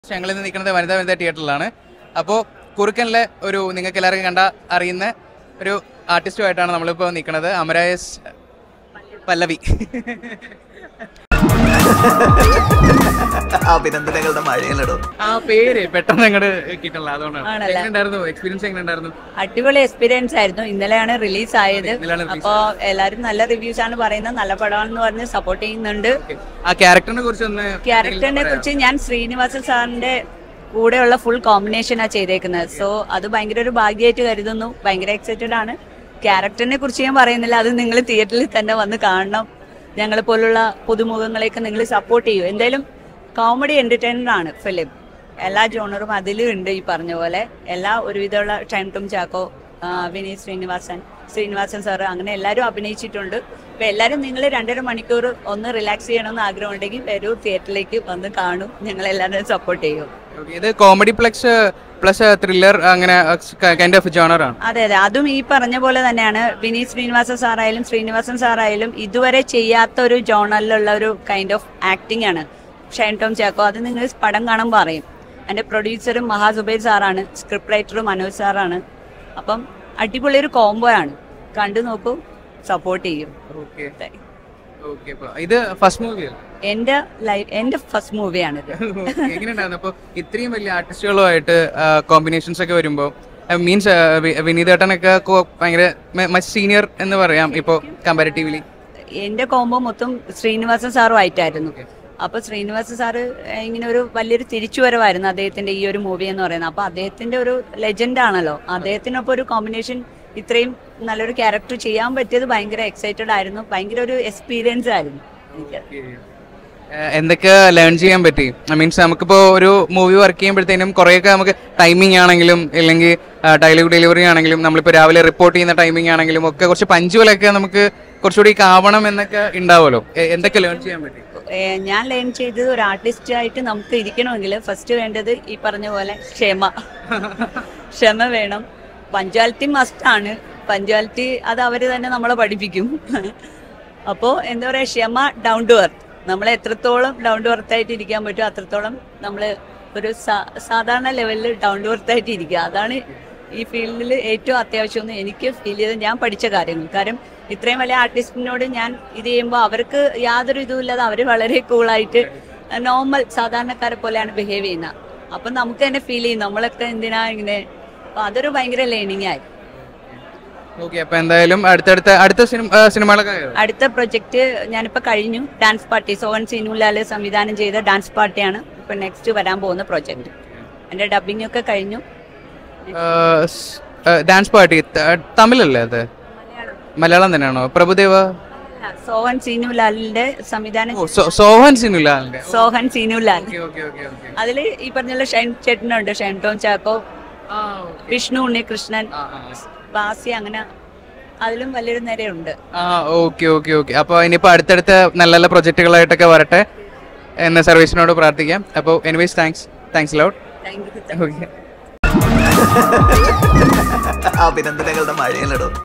ഞങ്ങൾ ഇന്ന് നിൽക്കുന്നത് വനിതാ വനിതാ തിയേറ്ററിലാണ് അപ്പോൾ കുറുക്കനിലെ ഒരു നിങ്ങൾക്ക് എല്ലാവർക്കും കണ്ട അറിയുന്ന ഒരു ആർട്ടിസ്റ്റുമായിട്ടാണ് നമ്മളിപ്പോൾ നിൽക്കുന്നത് അമരായസ് പല്ലവി അഭിനന്ദനങ്ങളുടെ മഴയിലിടും ആ പേര് പെട്ടെന്ന് അങ്ങോട്ട് കിട്ടണില്ല അതുകൊണ്ടാണ് ആണല്ലേ? എങ്ങനെ ഉണ്ടായിരുന്നു എക്സ്പീരിയൻസ് എങ്ങനെ ഉണ്ടായിരുന്നു അടിപൊളി എക്സ്പീരിയൻസ് ആയിരുന്നു ഇന്നലെയാണ് റിലീസ് ആയത് ഇന്നലെയാണ് release അപ്പോ എല്ലാരും നല്ല റിവ്യൂസ് ആണ് പറയുന്നത് നല്ല പടമാണെന്ന് പറഞ്ഞ് സപ്പോർട്ട് ചെയ്യുന്നുണ്ട് ആ ക്യാരക്ടറിനെ കുറിച്ച് ഒന്ന് ക്യാരക്ടറിനെ കുറിച്ച് ഞാൻ ശ്രീനിവാസൻ സാറിന്റെ കൂടെയുള്ള ഫുൾ കോമ്പിനേഷനാ ചെയ്തേക്കുന്നത് സോ അത് ഭയങ്കര ഒരു ഭാഗ്യമായിട്ട് കരുതുന്നു ഭയങ്കര എക്സൈറ്റഡ് ആണ് ക്യാരക്ടറിനെ കുറിച്ച് ഞാൻ പറയുന്നില്ല അത് നിങ്ങൾ തിയേറ്ററിൽ തന്നെ വന്ന് കാണണം ഞങ്ങളെ പോലുള്ള പുതുമുഖങ്ങളെയൊക്കെ നിങ്ങൾ സപ്പോർട്ട് ചെയ്യൂ എന്തായാലും കോമഡി എന്റർടൈനർ ആണ് ഫിലിം എല്ലാ ജോണറും അതിലും ഉണ്ട് ഈ പറഞ്ഞ പോലെ എല്ലാ ഒരുവിധമുള്ള ടൈം ടോം ചാക്കോ ആ, വിനീത് ശ്രീനിവാസൻ ശ്രീനിവാസൻ സാറ് അങ്ങനെ എല്ലാവരും അഭിനയിച്ചിട്ടുണ്ട് അപ്പൊ എല്ലാവരും നിങ്ങൾ രണ്ടര മണിക്കൂർ ഒന്ന് റിലാക്സ് ചെയ്യണമെന്ന് ആഗ്രഹമുണ്ടെങ്കിൽ വരൂ തിയേറ്ററിലേക്ക് വന്ന് കാണും ഞങ്ങൾ എല്ലാവരും സപ്പോർട്ട് ചെയ്യും Okay, ഇത് കോമഡി പ്ലസ് പ്ലസ് ത്രില്ലർ അങ്ങനെ കൈൻഡ് ഓഫ് ജോണർ ആണ് അതെ അതെ അതും ഈ പറഞ്ഞ പോലെ തന്നെയാണ് വിനീത് ശ്രീനിവാസൻ സാറായാലും ശ്രീനിവാസൻ സാറായാലും ഇതുവരെ ചെയ്യാത്ത ഒരു ജോണറിലുള്ള ഒരു കൈൻഡ് ഓഫ് ആക്ടിംഗ് ആണ് ഷൈൻ ടോം ചാക്കോ അത് നിങ്ങൾ പടം കാണുമ്പോൾ അറിയും എൻ്റെ പ്രൊഡ്യൂസറും മഹാസുബൈർ സാറാണ് സ്ക്രിപ്റ്റ് റൈറ്ററും മനോജ് സാറാണ് അപ്പം അടിപൊളി ഒരു കോംബോ ആണ് കണ്ടു നോക്കൂ സപ്പോർട്ട് ചെയ്യും ഓക്കെ ഓക്കെ ഇത് ഫസ്റ്റ് മൂവിയാണ് എൻ്റെ ലൈഫ് എൻ്റെ ഫസ്റ്റ് മൂവിയാണിത് എങ്ങനെയുണ്ടായിരുന്നു അപ്പൊ ഇത്രയും വലിയ ആർട്ടിസ്റ്റുകളുമായിട്ട് കോമ്പിനേഷൻസ് ഒക്കെ വരുമ്പോ മീൻസ് വിനീതേട്ടനൊക്കെ കൊ- ഭയങ്കര മച്ച് സീനിയർ എന്ന് പറയാം ഇപ്പോ കമ്പാരിറ്റീവ്ലി എന്റെ കോംബോ മൊത്തം ശ്രീനിവാസൻ സാറും ആയിട്ടായിരുന്നു അപ്പൊ ശ്രീനിവാസൻ സാറ് ഏഹ്, ഇങ്ങനെ ഒരു വലിയൊരു തിരിച്ചുവരവായിരുന്നു അദ്ദേഹത്തിന്റെ ഈ ഒരു മൂവി എന്ന് പറയുന്നത് അപ്പൊ അദ്ദേഹത്തിന്റെ ഒരു ലെജൻഡ് ആണല്ലോ അദ്ദേഹത്തിനൊപ്പം ഒരു കോമ്പിനേഷൻ ഇത്രയും നല്ലൊരു ക്യാരക്ടർ ചെയ്യാൻ പറ്റിയത് ഭയങ്കര എക്സൈറ്റഡ് ആയിരുന്നു ഭയങ്കര ഒരു എക്സ്പീരിയൻസ് ആയിരുന്നു എനിക്ക് എന്തൊക്കെ ലേൺ ചെയ്യാൻ പറ്റി മീൻസ് നമുക്കിപ്പോ ഒരു മൂവി വർക്ക് ചെയ്യുമ്പോഴത്തേനും കുറേയൊക്കെ നമുക്ക് ടൈമിംഗ് ആണെങ്കിലും അല്ലെങ്കിൽ ഡയലോഗ് ഡെലിവറി ആണെങ്കിലും നമ്മളിപ്പോൾ രാവിലെ റിപ്പോർട്ട് ചെയ്യുന്ന ടൈമിംഗ് ആണെങ്കിലും ഒക്കെ കുറച്ച് പഞ്ചുകളൊക്കെ നമുക്ക് കുറച്ചുകൂടി കാവണം എന്നൊക്കെ ഉണ്ടാവുമല്ലോ എ- എന്തൊക്കെ ലേൺ ചെയ്യാൻ പറ്റി ഏഹ്, ഞാൻ ലേൺ ചെയ്തത് ഒരു ആർട്ടിസ്റ്റ് ആയിട്ട് നമുക്ക് ഇരിക്കണമെങ്കിൽ ഫസ്റ്റ് വേണ്ടത് ഈ പറഞ്ഞ പോലെ ക്ഷമ ക്ഷമ വേണം പഞ്ച്വാലിറ്റി മസ്റ്റ് ആണ് പഞ്ച്വാലിറ്റി അത് അവർ തന്നെ നമ്മളെ പഠിപ്പിക്കും അപ്പോൾ എന്താ പറയുക ക്ഷമ ഡൗൺ ടു എർത്ത് നമ്മൾ എത്രത്തോളം ഡൗൺ ടു എർത്ത് ആയിട്ട് ഇരിക്കാൻ പറ്റും അത്രത്തോളം നമ്മൾ ഒരു സാ- സാധാരണ ലെവലിൽ ഡൗൺ ടു എർത്ത് ആയിട്ട് ഇരിക്കുക അതാണ് ഈ ഫീൽഡിൽ ഏറ്റവും അത്യാവശ്യം എന്ന് എനിക്ക് ഫീൽ ചെയ്ത് ഞാൻ പഠിച്ച കാര്യങ്ങൾ കാരണം ഇത്രയും വലിയ ആർട്ടിസ്റ്റിനോട് ഞാൻ ഇത് ചെയ്യുമ്പോൾ അവർക്ക് യാതൊരു ഇതുമില്ലാതെ അവർ വളരെ കൂളായിട്ട് നോർമൽ സാധാരണക്കാരെ പോലെയാണ് ബിഹേവ് ചെയ്യുന്നത് അപ്പം നമുക്ക് തന്നെ ഫീൽ ചെയ്യും നമ്മളൊക്കെ എന്തിനാ ഇങ്ങനെ അപ്പൊ അതൊരു ഭയങ്കര ലേണിംഗ് ആയി ഓക്കെ അപ്പൊ എന്തായാലും അടുത്തടുത്ത അടുത്ത സിനിമ സിനിമകളൊക്കെ ആയോ? അടുത്ത പ്രൊജക്ട് ഞാനിപ്പോ കഴിഞ്ഞു ഡാൻസ് പാർട്ടി സോഹൻ സിനുലാല് സംവിധാനം ചെയ്ത ഡാൻസ് പാർട്ടിയാണ് ഇപ്പൊ നെക്സ്റ്റ് വരാൻ പോകുന്ന പ്രൊജക്ട് എന്റെ ഡബിംഗ് ഒക്കെ കഴിഞ്ഞു ഡാൻസ് പാർട്ടി തമിഴല്ലേ അത് മലയാളം തന്നെയാണോ പ്രഭുദേവ സോഹൻ സിനുലാലിന്റെ സംവിധാനം ഓ, സോ- സോഹൻ സിനുലാലിന്റെ Sohan Sinulal okay okay okay okay അതില് ഈ പറഞ്ഞ ഷൈൻ ചേട്ടനുണ്ട് ഷൈൻ ടോം ചാക്കോ വിഷ്ണു ഉണ്ണികൃഷ്ണൻ ബാസി അങ്ങനെ അതിലും വലിയൊരു നിരയുണ്ട് ആ ഓക്കെ ഓക്കെ ഓക്കെ അപ്പോൾ ഇനിയിപ്പോൾ അടുത്തടുത്ത നല്ല നല്ല പ്രൊജക്റ്റുകളായിട്ടൊക്കെ വരട്ടെ എന്ന് സർവീസിനോട് പ്രാർത്ഥിക്കാം അപ്പോൾ anyways thanks thanks lot thank you okay അഭിനന്ദനങ്ങളുടെ മഴയിലിടും